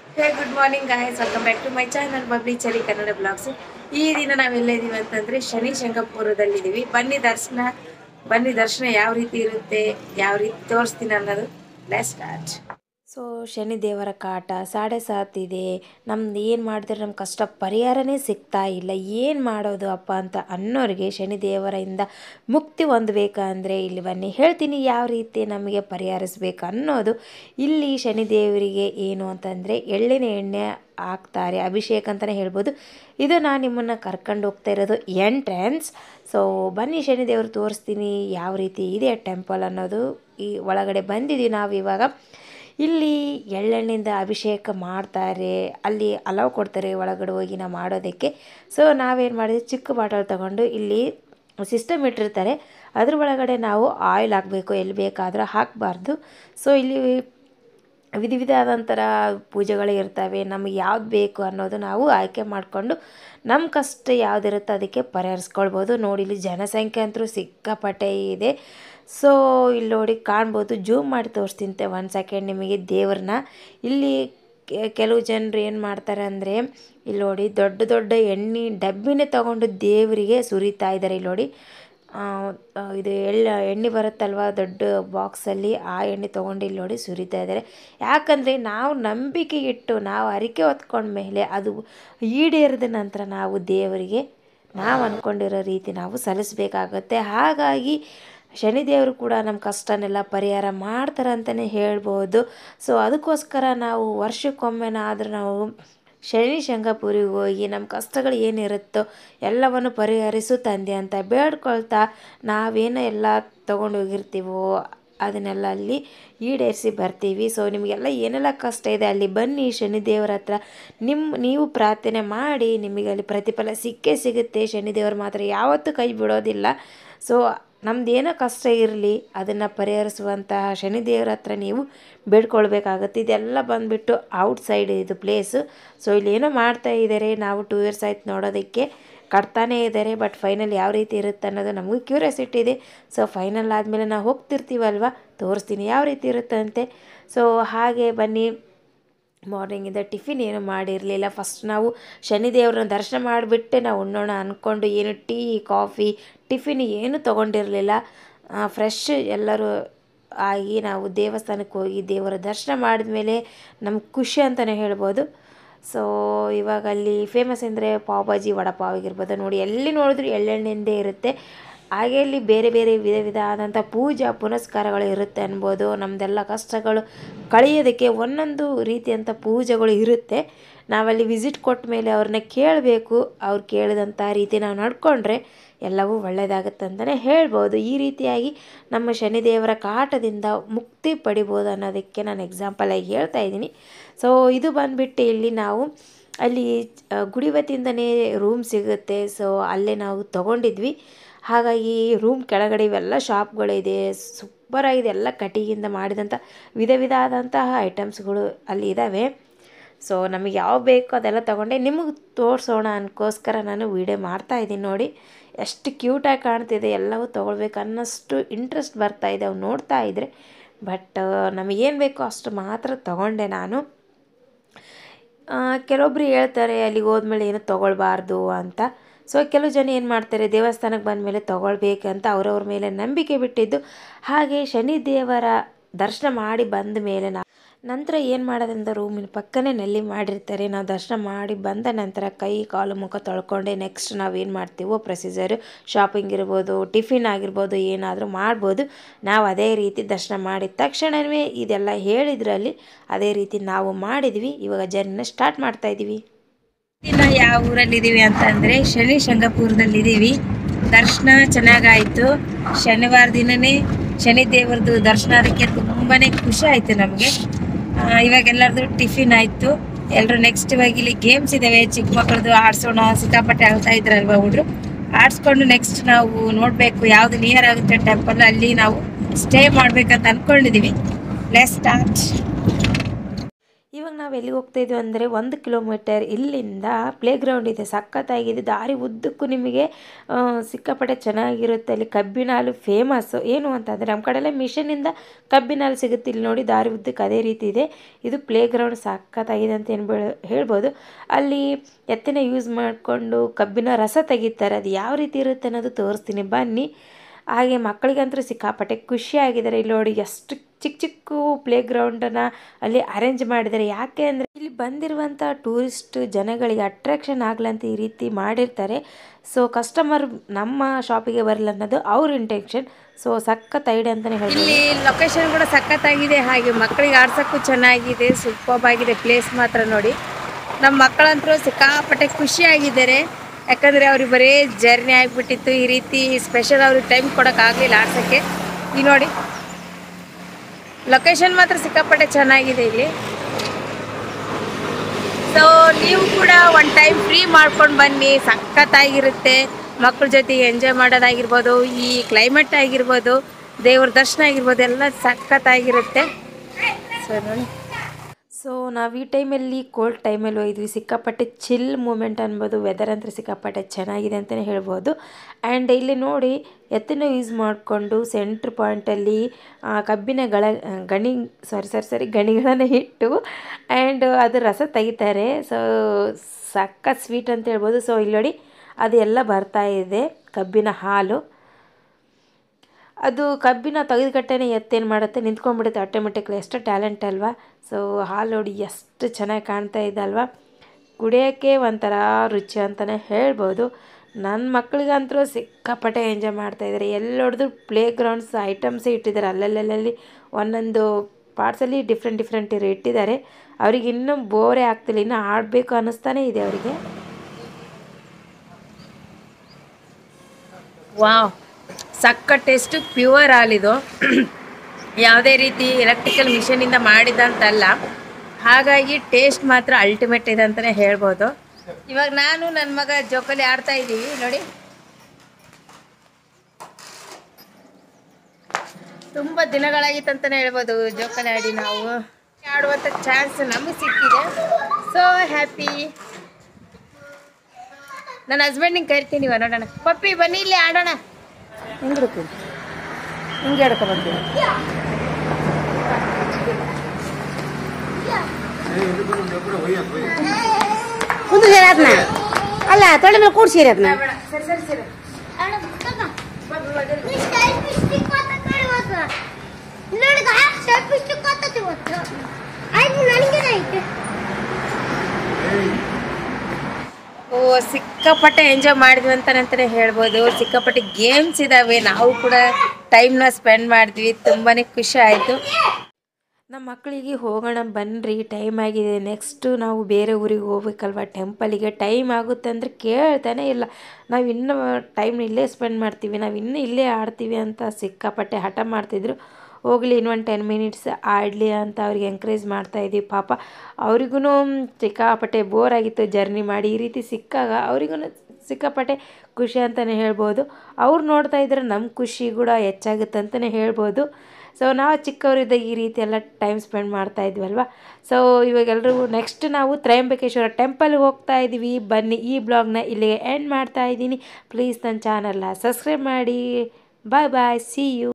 hey good morning guys welcome back to my channel bubbly Chali Kannada vlogs ಈ ದಿನ ನಾವೆಲ್ಲಿದ್ದೀವಿ ಅಂತಂದ್ರೆ ಶನಿ ಶಂಕಪುರದಲ್ಲಿದ್ದೀವಿ ಬನ್ನಿ ದರ್ಶನ ಬನ್ನಿ ದರ್ಶನ ಯಾವ ರೀತಿ ಇರುತ್ತೆ ಯಾವ ರೀತಿ ತೋರಿಸ್ತೀನಿ ಅನ್ನೋದು ಲೆಟ್ ಸ್ಟಾರ್ಟ್ ಸೊ ಶನಿ ದೇವರ ಕಾಟ ಸಾಡೆ ಸಾತ್ ಇದೆ ನಮ್ದು ಏನು ಮಾಡಿದ್ರೆ ನಮ್ಮ ಕಷ್ಟ ಪರಿಹಾರನೇ ಸಿಗ್ತಾ ಇಲ್ಲ ಏನು ಮಾಡೋದು ಅಪ್ಪ ಅಂತ ಅನ್ನೋರಿಗೆ ಶನಿ ದೇವರಿಂದ ಮುಕ್ತಿ ಹೊಂದಬೇಕಂದ್ರೆ ಇಲ್ಲಿ ಬನ್ನಿ ಹೇಳ್ತೀನಿ ಯಾವ ರೀತಿ ನಮಗೆ ಪರಿಹರಿಸ್ಬೇಕು ಅನ್ನೋದು ಇಲ್ಲಿ ಶನಿ ದೇವರಿಗೆ ಏನು ಅಂತಂದರೆ ಎಳ್ಳಿನ ಎಣ್ಣೆ ಹಾಕ್ತಾರೆ ಅಭಿಷೇಕ ಅಂತಲೇ ಹೇಳ್ಬೋದು ಇದು ನಾನು ನಿಮ್ಮನ್ನು ಕರ್ಕೊಂಡು ಹೋಗ್ತಾ ಇರೋದು ಎಂಟ್ರೆನ್ಸ್ ಸೊ ಬನ್ನಿ ಶನಿ ದೇವರು ತೋರಿಸ್ತೀನಿ ಯಾವ ರೀತಿ ಇದೆ ಟೆಂಪಲ್ ಅನ್ನೋದು ಈ ಒಳಗಡೆ ಬಂದಿದ್ದೀವಿ ನಾವು ಇವಾಗ ಇಲ್ಲಿ ಎಳ್ಳೆಣ್ಣಿಂದ ಅಭಿಷೇಕ ಮಾಡ್ತಾರೆ ಅಲ್ಲಿ ಅಲವ್ ಕೊಡ್ತಾರೆ ಒಳಗಡೆ ಹೋಗಿ ನಾವು ಮಾಡೋದಕ್ಕೆ ಸೊ ನಾವೇನು ಮಾಡಿದ್ವಿ ಚಿಕ್ಕ ಬಾಟಲ್ ತಗೊಂಡು ಇಲ್ಲಿ ಸಿಸ್ಟಮ್ ಇಟ್ಟಿರ್ತಾರೆ ಅದ್ರ ಒಳಗಡೆ ನಾವು ಆಯಿಲ್ ಹಾಕಬೇಕು ಎಲ್ಲಿ ಬೇಕಾದರೂ ಹಾಕಬಾರ್ದು ಸೊ ಇಲ್ಲಿ ವಿಧ ವಿಧವಾದಂಥರ ಪೂಜೆಗಳು ಇರ್ತವೆ ನಮಗೆ ಯಾವ್ದು ಬೇಕು ಅನ್ನೋದು ನಾವು ಆಯ್ಕೆ ಮಾಡಿಕೊಂಡು ನಮ್ಮ ಕಷ್ಟ ಯಾವುದಿರುತ್ತೆ ಅದಕ್ಕೆ ಪರಿಹರಿಸ್ಕೊಳ್ಬೋದು ನೋಡಿ ಇಲ್ಲಿ ಜನಸಂಖ್ಯೆ ಅಂತೂ ಸಿಕ್ಕಾಪಟ್ಟೆ ಇದೆ ಸೊ ಇಲ್ಲಿ ನೋಡಿ ಕಾಣ್ಬೋದು ಜೂಮ್ ಮಾಡಿ ತೋರಿಸ್ತಿಂತೆ ಒಂದು ಸೆಕೆಂಡ್ ನಿಮಗೆ ದೇವ್ರನ್ನ ಇಲ್ಲಿ ಕೆ- ಕೆಲವು ಜನರು ಏನು ಮಾಡ್ತಾರೆ ಅಂದರೆ ಇಲ್ಲಿ ನೋಡಿ ದೊಡ್ಡ ದೊಡ್ಡ ಎಣ್ಣೆ ಡಬ್ಬಿನೇ ತಗೊಂಡು ದೇವರಿಗೆ ಸುರಿತಾ ಇದ್ದಾರೆ ಇಲ್ಲಿ ನೋಡಿ ಆ, ಆ, ಇದು ಎಳ್ಳ ಎಣ್ಣೆ ಬರುತ್ತಲ್ವ ದೊಡ್ಡ ಬಾಕ್ಸಲ್ಲಿ ಆ ಎಣ್ಣೆ ತೊಗೊಂಡು ಇಲ್ಲಿ ನೋಡಿ ಸುರಿತಾ ಇದ್ದಾರೆ ಯಾಕಂದರೆ ನಾವು ನಂಬಿಕೆ ಇಟ್ಟು ನಾವು ಅರಿಕೆ ಹೊತ್ಕೊಂಡ ಮೇಲೆ ಅದು ಈಡೇರಿದ ನಂತರ ನಾವು ದೇವರಿಗೆ ನಾವು ಅಂದ್ಕೊಂಡಿರೋ ರೀತಿ ನಾವು ಸಲ್ಲಿಸಬೇಕಾಗತ್ತೆ ಹಾಗಾಗಿ ಶನಿದೇವರು ಕೂಡ ನಮ್ಮ ಕಷ್ಟನೆಲ್ಲ ಪರಿಹಾರ ಮಾಡ್ತಾರೆ ಅಂತಲೇ ಹೇಳ್ಬೋದು ಸೊ ಅದಕ್ಕೋಸ್ಕರ ನಾವು ವರ್ಷಕ್ಕೊಮ್ಮೆನಾದರೂ ನಾವು ಶನಿ ಶಂಗಾಪುರಿಗೆ ಹೋಗಿ ನಮ್ಮ ಕಷ್ಟಗಳು ಏನಿರುತ್ತೋ ಎಲ್ಲವನ್ನು ಪರಿಹರಿಸು ತಂದೆ ಅಂತ ಬೇಡ್ಕೊಳ್ತಾ ನಾವೇನು ಎಲ್ಲ ತೊಗೊಂಡು ಹೋಗಿರ್ತೀವೋ ಅದನ್ನೆಲ್ಲ ಅಲ್ಲಿ ಈಡೇರಿಸಿ ಬರ್ತೀವಿ ಸೊ ನಿಮಗೆಲ್ಲ ಏನೆಲ್ಲ ಕಷ್ಟ ಇದೆ ಅಲ್ಲಿ ಬನ್ನಿ ಶನಿದೇವರ ಹತ್ರ ನಿಮ್ಮ ನೀವು ಪ್ರಾರ್ಥನೆ ಮಾಡಿ ನಿಮಗೆ ಅಲ್ಲಿ ಪ್ರತಿಫಲ ಸಿಕ್ಕೇ ಸಿಗುತ್ತೆ ಶನಿದೇವರು ಮಾತ್ರ ಯಾವತ್ತೂ ಕೈ ಬಿಡೋದಿಲ್ಲ ಸೊ ನಮ್ದು ಏನೋ ಕಷ್ಟ ಇರಲಿ ಅದನ್ನು ಪರಿಹರಿಸುವಂತಹ ಶನಿದೇವರ ಹತ್ರ ನೀವು ಬೇಡ್ಕೊಳ್ಬೇಕಾಗತ್ತೆ ಇದೆಲ್ಲ ಬಂದುಬಿಟ್ಟು ಔಟ್ ಸೈಡ್ ಇದು ಪ್ಲೇಸು ಸೊ ಇಲ್ಲಿ ಏನೋ ಮಾಡ್ತಾ ಇದ್ದಾರೆ ನಾವು ಟೂ ಇಯರ್ಸ್ ಆಯ್ತು ನೋಡೋದಕ್ಕೆ ಕಟ್ತಾನೇ ಇದ್ದಾರೆ ಬಟ್ ಫೈನಲ್ ಯಾವ ರೀತಿ ಇರುತ್ತೆ ಅನ್ನೋದು ನಮಗೂ ಕ್ಯೂರಿಯಾಸಿಟಿ ಇದೆ ಸೊ ಫೈನಲ್ ಆದಮೇಲೆ ನಾವು ಹೋಗ್ತಿರ್ತೀವಲ್ವ ತೋರಿಸ್ತೀನಿ ಯಾವ ರೀತಿ ಇರುತ್ತೆ ಅಂತೆ ಸೊ ಹಾಗೆ ಬನ್ನಿ ಮಾರ್ನಿಂಗಿಂದ ಟಿಫಿನ್ ಏನು ಮಾಡಿರಲಿಲ್ಲ ಫಸ್ಟ್ ನಾವು ಶನಿದೇವ್ರನ್ನ ದರ್ಶನ ಮಾಡಿಬಿಟ್ಟೆ ನಾವು ಉಣ್ಣೋಣ ಅಂದ್ಕೊಂಡು ಏನು ಟೀ ಕಾಫಿ ಟಿಫಿನ್ ಏನು ತೊಗೊಂಡಿರಲಿಲ್ಲ ಫ್ರೆಶ್ ಎಲ್ಲರೂ ಆಗಿ ನಾವು ದೇವಸ್ಥಾನಕ್ಕೆ ಹೋಗಿ ದೇವರ ದರ್ಶನ ಮಾಡಿದ್ಮೇಲೆ ನಮ್ಗೆ ಖುಷಿ ಅಂತಲೇ ಹೇಳ್ಬೋದು ಸೊ ಇವಾಗ ಅಲ್ಲಿ ಫೇಮಸ್ ಅಂದರೆ ಪಾವ್ ಭಾಜಿ ವಡಪಾವ್ ಆಗಿರ್ಬೋದು ನೋಡಿ ಎಲ್ಲಿ ನೋಡಿದ್ರು ಎಳ್ಳೆಣ್ಣಿಂದೇ ಇರುತ್ತೆ ಹಾಗೆ ಇಲ್ಲಿ ಬೇರೆ ಬೇರೆ ವಿಧ ವಿಧ ಆದಂಥ ಪೂಜಾ ಪುನಸ್ಕಾರಗಳು ಇರುತ್ತೆ ಅನ್ಬೋದು ನಮ್ಮದೆಲ್ಲ ಕಷ್ಟಗಳು ಕಳೆಯೋದಕ್ಕೆ ಒಂದೊಂದು ರೀತಿಯಂಥ ಪೂಜೆಗಳು ಇರುತ್ತೆ ನಾವಲ್ಲಿ ವಿಸಿಟ್ ಕೊಟ್ಟ ಮೇಲೆ ಅವ್ರನ್ನ ಕೇಳಬೇಕು ಅವ್ರು ಕೇಳಿದಂಥ ರೀತಿ ನಾವು ನಡ್ಕೊಂಡ್ರೆ ಎಲ್ಲವೂ ಒಳ್ಳೆಯದಾಗುತ್ತೆ ಅಂತಲೇ ಹೇಳ್ಬೋದು ಈ ರೀತಿಯಾಗಿ ನಮ್ಮ ಶನಿದೇವರ ಕಾಟದಿಂದ ಮುಕ್ತಿ ಪಡಿಬೋದು ಅನ್ನೋದಕ್ಕೆ ನಾನು ಎಕ್ಸಾಂಪಲ್ ಆಗಿ ಹೇಳ್ತಾ ಇದ್ದೀನಿ ಸೊ ಇದು ಬಂದುಬಿಟ್ಟು ಇಲ್ಲಿ ನಾವು ಅಲ್ಲಿ ಆ, ಗುಡಿ ವತಿಯಿಂದನೇ ರೂಮ್ ಸಿಗುತ್ತೆ ಸೊ ಅಲ್ಲೇ ನಾವು ತೊಗೊಂಡಿದ್ವಿ ಹಾಗಾಗಿ ರೂಮ್ ಕೆಳಗಡೆ ಇವೆಲ್ಲ ಶಾಪ್ಗಳಿದೆ ಸೂಪರಾಗಿದೆ ಎಲ್ಲ ಕಟ್ಟಿಗೆಯಿಂದ ಮಾಡಿದಂಥ ವಿಧ ವಿಧ ಆದಂತಹ ಐಟಮ್ಸ್ಗಳು ಅಲ್ಲಿ ಇದ್ದಾವೆ ಸೊ ನಮಗೆ ಯಾವ ಬೇಕೋ ಅದೆಲ್ಲ ತೊಗೊಂಡೆ ನಿಮಗೆ ತೋರಿಸೋಣ ಅನ್ಕೋಸ್ಕರ ನಾನು ವೀಡಿಯೋ ಮಾಡ್ತಾ ಇದ್ದೀನಿ ನೋಡಿ ಎಷ್ಟು ಕ್ಯೂಟಾಗಿ ಕಾಣ್ತಿದೆ ಎಲ್ಲವೂ ತೊಗೊಳ್ಬೇಕು ಅನ್ನೋಷ್ಟು ಇಂಟ್ರೆಸ್ಟ್ ಬರ್ತಾ ಇದೆ ಅವು ನೋಡ್ತಾ ಇದ್ದರೆ ಬಟ್ ನಮಗೇನು ಬೇಕೋ ಅಷ್ಟು ಮಾತ್ರ ತೊಗೊಂಡೆ ನಾನು ಆ, ಕೆಲವೊಬ್ರು ಹೇಳ್ತಾರೆ ಅಲ್ಲಿಗೆ ಹೋದ್ಮೇಲೆ ಏನು ತೊಗೊಳ್ಬಾರ್ದು ಅಂತ ಸೊ ಕೆಲವು ಜನ ಏನು ಮಾಡ್ತಾರೆ ದೇವಸ್ಥಾನಕ್ಕೆ ಬಂದಮೇಲೆ ತೊಗೊಳ್ಬೇಕಂತ ಅವರವ್ರ ಮೇಲೆ ನಂಬಿಕೆ ಬಿಟ್ಟಿದ್ದು ಹಾಗೆ ಶನಿ ದೇವರ ದರ್ಶನ ಮಾಡಿ ಬಂದ ಮೇಲೆ ನಾವು ನಂತರ ಏನು ಮಾಡೋದಂತ ರೂಮಿನ ಪಕ್ಕನೇ ನಲ್ಲಿ ಮಾಡಿರ್ತಾರೆ ನಾವು ದರ್ಶನ ಮಾಡಿ ಬಂದ ನಂತರ ಕೈ ಕಾಲು ಮುಖ ತೊಳ್ಕೊಂಡೆ ನೆಕ್ಸ್ಟ್ ನಾವು ಏನು ಮಾಡ್ತೀವೋ ಪ್ರೊಸೀಜರ್ ಶಾಪಿಂಗ್ ಇರ್ಬೋದು ಟಿಫಿನ್ ಆಗಿರ್ಬೋದು ಏನಾದರೂ ಮಾಡ್ಬೋದು ನಾವು ಅದೇ ರೀತಿ ದರ್ಶನ ಮಾಡಿದ ತಕ್ಷಣವೇ ಇದೆಲ್ಲ ಹೇಳಿದ್ರಲ್ಲಿ ಅದೇ ರೀತಿ ನಾವು ಮಾಡಿದ್ವಿ ಇವಾಗ ಜರ್ನಿನ ಸ್ಟಾರ್ಟ್ ಮಾಡ್ತಾ ಇದ್ದೀವಿ ದಿನ ಯಾವ ಊರಲ್ಲಿದ್ದೀವಿ ಅಂತಂದರೆ ಶನಿ ಶಂಗಪುರದಲ್ಲಿದ್ದೀವಿ ದರ್ಶನ ಚೆನ್ನಾಗಾಯಿತು ಶನಿವಾರ ದಿನನೇ ಶನಿ ದೇವರದು ದರ್ಶನ ಅದಕ್ಕೆ ತುಂಬಾ ಖುಷಿ ಆಯಿತು ನಮಗೆ ಇವಾಗ ಎಲ್ಲರದು ಟಿಫಿನ್ ಆಯಿತು ಎಲ್ಲರೂ ನೆಕ್ಸ್ಟ್ ಇವಾಗ ಇಲ್ಲಿ ಗೇಮ್ಸ್ ಇದ್ದಾವೆ ಚಿಕ್ಕ ಮಕ್ಕಳದು ಆಡ್ಸೋಣ ಸಿಕ್ಕಾಪಟ್ಟೆ ಆಡ್ತಾ ಇದ್ರಲ್ವ ಹುಡ್ರು ಆಡ್ಸ್ಕೊಂಡು ನೆಕ್ಸ್ಟ್ ನಾವು ನೋಡಬೇಕು ಯಾವ್ದು ನಿಯರ್ ಆಗುತ್ತೆ ಟೆಂಪಲ್ ಅಲ್ಲಿ ನಾವು ಸ್ಟೇ ಮಾಡ್ಬೇಕಂತ ಅನ್ಕೊಂಡಿದೀವಿ ಲೆಸ್ ಸ್ಟಾರ್ಟ್ ಇವಾಗ ಇವಾಗ ನಾವು ಎಲ್ಲಿಗೆ ಹೋಗ್ತಾ ಇದ್ವಿ ಅಂದರೆ ಒಂದು ಕಿಲೋಮೀಟರ್ ಇಲ್ಲಿಂದ ಪ್ಲೇ ಗ್ರೌಂಡ್ ಇದೆ ಸಖತ್ತಾಗಿದೆ ದಾರಿ ಉದ್ದಕ್ಕೂ ನಿಮಗೆ ಆ, ಸಿಕ್ಕಾಪಟ್ಟೆ ಚೆನ್ನಾಗಿರುತ್ತೆ ಅಲ್ಲಿ ಕಬ್ಬಿನ ಹಾಲು ಫೇಮಸ್ಸು ಏನು ಅಂತಂದರೆ ನಮ್ಮ ಕಡೆಲ್ಲ ಮಿಷನಿಂದ ಕಬ್ಬಿನ ಹಾಲು ಸಿಗುತ್ತೆ ಇಲ್ಲಿ ನೋಡಿ ದಾರಿ ಉದ್ದಕ್ಕೆ ಅದೇ ರೀತಿ ಇದೆ ಇದು ಪ್ಲೇ ಗ್ರೌಂಡ್ ಸಖತ್ತಾಗಿದೆ ಅಂತ ಏನು ಹೇಳ್ಬೋದು ಅಲ್ಲಿ ಎತ್ತಿನ ಯೂಸ್ ಮಾಡಿಕೊಂಡು ಕಬ್ಬಿನ ರಸ ತೆಗಿತಾರೆ ಅದು ಯಾವ ರೀತಿ ಇರುತ್ತೆ ಅನ್ನೋದು ತೋರಿಸ್ತೀನಿ ಬನ್ನಿ ಹಾಗೆ ಮಕ್ಕಳಿಗಂತೂ ಸಿಕ್ಕಾಪಟ್ಟೆ ಖುಷಿಯಾಗಿದ್ದಾರೆ ಇಲ್ಲಿ ನೋಡಿ ಎಷ್ಟು ಚಿಕ್ಕ ಚಿಕ್ಕ ಪ್ಲೇ ಗ್ರೌಂಡನ್ನು ಅಲ್ಲಿ ಅರೇಂಜ್ ಮಾಡಿದ್ದಾರೆ ಯಾಕೆ ಅಂದರೆ ಇಲ್ಲಿ ಬಂದಿರುವಂಥ ಟೂರಿಸ್ಟ್ ಜನಗಳಿಗೆ ಅಟ್ರಾಕ್ಷನ್ ಆಗ್ಲಂತ ಈ ರೀತಿ ಮಾಡಿರ್ತಾರೆ ಸೊ ಕಸ್ಟಮರ್ ನಮ್ಮ ಶಾಪಿಗೆ ಬರಲ್ಲ ಅನ್ನೋದು ಅವ್ರ ಇಂಟೆನ್ಷನ್ ಸೊ ಸಖತ್ ಐಡಿಯಾ ಅಂತಲೇ ಹೇಳ್ಬೋದು ಇಲ್ಲಿ ಲೊಕೇಶನ್ ಕೂಡ ಸಖತ್ತಾಗಿದೆ ಹಾಗೆ ಮಕ್ಕಳಿಗೆ ಆಡ್ಸೋಕ್ಕೂ ಚೆನ್ನಾಗಿದೆ ಸೂಪರ್ ಆಗಿದೆ ಪ್ಲೇಸ್ ಮಾತ್ರ ನೋಡಿ ನಮ್ಮ ಮಕ್ಕಳಂತರೂ ಸಿಕ್ಕಾಪಟ್ಟೆ ಖುಷಿಯಾಗಿದ್ದಾರೆ ಯಾಕಂದರೆ ಅವ್ರಿಗೆ ಬರೀ ಜರ್ನಿ ಆಗಿಬಿಟ್ಟಿತ್ತು ಈ ರೀತಿ ಸ್ಪೆಷಲ್ ಅವ್ರಿಗೆ ಟೈಮ್ ಕೊಡೋಕ್ಕಾಗಲಿಲ್ಲ ಆಡ್ಸೋಕ್ಕೆ ಈ ನೋಡಿ ಲೊಕೇಶನ್ ಮಾತ್ರ ಸಿಕ್ಕಾಪಟ್ಟೆ ಚೆನ್ನಾಗಿದೆ ಇಲ್ಲಿ ಸೊ ನೀವು ಕೂಡ ಒನ್ ಟೈಮ್ ಫ್ರೀ ಮಾಡ್ಕೊಂಡು ಬನ್ನಿ ಸಖತ್ತಾಗಿರುತ್ತೆ ಮಕ್ಕಳ ಜೊತೆಗೆ ಎಂಜಾಯ್ ಮಾಡೋದಾಗಿರ್ಬೋದು ಈ ಕ್ಲೈಮೇಟ್ ಆಗಿರ್ಬೋದು ದೇವ್ರ ದರ್ಶನ ಆಗಿರ್ಬೋದು ಎಲ್ಲ ಸಖತ್ತಾಗಿರುತ್ತೆ ಸೊ ನೋಡಿ ಸೊ ನಾವು ಈ ಟೈಮಲ್ಲಿ ಕೋಲ್ಡ್ ಟೈಮಲ್ಲಿ ಹೋಗಿದ್ವಿ ಸಿಕ್ಕಾಪಟ್ಟೆ ಚಿಲ್ ಮೂಮೆಂಟ್ ಅನ್ಬೋದು ವೆದರ್ ಅಂತ ಸಿಕ್ಕಾಪಟ್ಟೆ ಚೆನ್ನಾಗಿದೆ ಅಂತಲೇ ಹೇಳ್ಬೋದು ಆ್ಯಂಡ್ ಇಲ್ಲಿ ನೋಡಿ ಎತ್ತನ್ನು ಯೂಸ್ ಮಾಡಿಕೊಂಡು ಸೆಂಟ್ರ್ ಪಾಯಿಂಟಲ್ಲಿ ಕಬ್ಬಿನ ಗಳ ಗಣಿ ಸಾರಿ ಸಾರಿ ಸಾರಿ ಗಣಿಗಳನ್ನು ಇಟ್ಟು ಆ್ಯಂಡ್ ಅದು ರಸ ತೆಗಿತಾರೆ ಸೊ ಸಕ್ಕ ಸ್ವೀಟ್ ಅಂತ ಹೇಳ್ಬೋದು ಸೊ ಇಲ್ಲಿ ನೋಡಿ ಅದು ಎಲ್ಲ ಬರ್ತಾ ಇದೆ ಕಬ್ಬಿನ ಹಾಲು ಅದು ಕಬ್ಬಿನ ತೆಗೆದುಕಟ್ಟೆನೇ ಎತ್ತೇನು ಮಾಡುತ್ತೆ ನಿಂತ್ಕೊಂಡ್ಬಿಡುತ್ತೆ ಆಟೋಮೆಟಿಕ್ಲಿ ಎಷ್ಟು ಟ್ಯಾಲೆಂಟ್ ಅಲ್ವಾ ಸೊ ಹಾಲು ನೋಡಿ ಎಷ್ಟು ಚೆನ್ನಾಗಿ ಕಾಣ್ತಾ ಇದೆ ಅಲ್ವಾ ಕುಡಿಯೋಕ್ಕೆ ಒಂಥರ ರುಚಿ ಅಂತಲೇ ಹೇಳ್ಬೋದು ನನ್ನ ಮಕ್ಕಳಿಗಂತೂ ಸಿಕ್ಕಾಪಟ್ಟೆ ಎಂಜಾಯ್ ಮಾಡ್ತಾಯಿದ್ದಾರೆ ಎಲ್ಲಿ ನೋಡಿದ್ರು ಪ್ಲೇ ಗ್ರೌಂಡ್ಸ್ ಐಟಮ್ಸೇ ಇಟ್ಟಿದ್ದಾರೆ ಅಲ್ಲಲ್ಲಲ್ಲಿ ಒಂದೊಂದು ಪಾರ್ಟ್ಸಲ್ಲಿ ಡಿಫ್ರೆಂಟ್ ಡಿಫ್ರೆಂಟ್ ಇಟ್ಟಿದ್ದಾರೆ ಅವ್ರಿಗೆ ಇನ್ನೂ ಬೋರೇ ಆಗ್ತಿಲ್ಲ ಇನ್ನೂ ಆಡಬೇಕು ಅನ್ನಿಸ್ತಾನೇ ಇದೆ ಅವರಿಗೆ ವಾವ್ ಸಕ್ಕ ಟೇಸ್ಟು ಪ್ಯೂರ್ ಹಾಲಿದು ಯಾವುದೇ ರೀತಿ ಎಲೆಕ್ಟ್ರಿಕಲ್ ಮಿಷನಿಂದ ಮಾಡಿದಂತಲ್ಲ ಹಾಗಾಗಿ ಟೇಸ್ಟ್ ಮಾತ್ರ ಅಲ್ಟಿಮೇಟ್ ಇದೆ ಅಂತಲೇ ಹೇಳ್ಬೋದು ಇವಾಗ ನಾನು ನನ್ನ ಮಗ ಜೋಕಾಲಿ ಆಡ್ತಾ ಇದ್ದೀವಿ ನೋಡಿ ತುಂಬ ದಿನಗಳಾಗಿತ್ತಂತಲೇ ಹೇಳ್ಬೋದು ಜೋಕಾಲಿ ಆಡಿ ನಾವು ಆಡುವಂಥ ಚಾನ್ಸ್ ನಮಗೆ ಸಿಕ್ಕಿದೆ ಸೊ ಹ್ಯಾಪಿ ನನ್ನ ಹಸ್ಬೆಂಡಿಗೆ ಕರಿತೀನಿ ಇವ ನೋಡೋಣ ಪಪ್ಪಿ ಬನ್ನಿ ಇಲ್ಲಿ ಆಡೋಣ ಹಿಂಗೆ ಹಿಡ್ಕೊಂಡು ಹಿಂಗೆ ಹಿಡ್ಕೊ ಬರ್ತೀನಿ ಕುಂದು ಸೇರಾತ್ನ ಅಲ್ಲ ತೊಳೆ ಮೇಲೆ ಕೂಡಿ ಸೇರಾತ್ನ ಸರಿ ಸರಿ ಸರಿ ಓ ಸಿಕ್ಕಾಪಟ್ಟೆ ಎಂಜಾಯ್ ಮಾಡಿದ್ವಿ ಅಂತಾನೆ ಹೇಳ್ಬೋದು ಸಿಕ್ಕಾಪಟ್ಟೆ ಗೇಮ್ಸ್ ಇದಾವೆ ನಾವು ಕೂಡ ಟೈಮ್ನ ಸ್ಪೆಂಡ್ ಮಾಡಿದ್ವಿ ತುಂಬಾನೇ ಖುಷಿ ಆಯಿತು ನಮ್ಮ ಮಕ್ಕಳಿಗೆ ಹೋಗೋಣ ಬನ್ನಿರಿ ಟೈಮ್ ಆಗಿದೆ ನೆಕ್ಸ್ಟು ನಾವು ಬೇರೆ ಊರಿಗೆ ಹೋಗ್ಬೇಕಲ್ವ ಟೆಂಪಲಿಗೆ ಟೈಮ್ ಆಗುತ್ತೆ ಅಂದರೆ ಕೇಳ್ತಾನೆ ಇಲ್ಲ ನಾವು ಇನ್ನೂ ಟೈಮ್ ಇಲ್ಲೇ ಸ್ಪೆಂಡ್ ಮಾಡ್ತೀವಿ ನಾವು ಇನ್ನೂ ಇಲ್ಲೇ ಆಡ್ತೀವಿ ಅಂತ ಸಿಕ್ಕಾಪಟ್ಟೆ ಹಠ ಮಾಡ್ತಿದ್ರು ಹೋಗಲಿ ಇನ್ನೊಂದು ಟೆನ್ ಮಿನಿಟ್ಸ್ ಆಡಲಿ ಅಂತ ಅವ್ರಿಗೆ ಎಂಕರೇಜ್ ಮಾಡ್ತಾಯಿದ್ವಿ ಪಾಪ ಅವ್ರಿಗೂ ಸಿಕ್ಕಾಪಟ್ಟೆ ಬೋರ್ ಆಗಿತ್ತು ಜರ್ನಿ ಮಾಡಿ ಈ ರೀತಿ ಸಿಕ್ಕಾಗ ಅವ್ರಿಗೂ ಸಿಕ್ಕಾಪಟ್ಟೆ ಖುಷಿ ಅಂತಲೇ ಹೇಳ್ಬೋದು ಅವ್ರು ನೋಡ್ತಾ ಇದ್ರೆ ನಮ್ಮ ಖುಷಿ ಕೂಡ ಹೆಚ್ಚಾಗುತ್ತೆ ಅಂತಲೇ ಹೇಳ್ಬೋದು ಸೊ ನಾವು ಚಿಕ್ಕವರಿದ್ದಾಗ ಈ ರೀತಿ ಎಲ್ಲ ಟೈಮ್ ಸ್ಪೆಂಡ್ ಮಾಡ್ತಾ ಇದ್ವಲ್ವ ಸೊ ಇವಾಗ ಎಲ್ರಿಗೂ ನೆಕ್ಸ್ಟ್ ನಾವು ತ್ರಯಂಬಕೇಶ್ವರ ಟೆಂಪಲ್ಗೆ ಹೋಗ್ತಾ ಇದ್ದೀವಿ ಬನ್ನಿ ಈ ಬ್ಲಾಗ್ನ ಇಲ್ಲಿಗೆ ಎಂಡ್ ಮಾಡ್ತಾ ಇದ್ದೀನಿ ಪ್ಲೀಸ್ ನನ್ನ ಚಾನಲ್ನ ಸಬ್ಸ್ಕ್ರೈಬ್ ಮಾಡಿ ಬಾಯ್ ಬಾಯ್ ಸಿ ಯು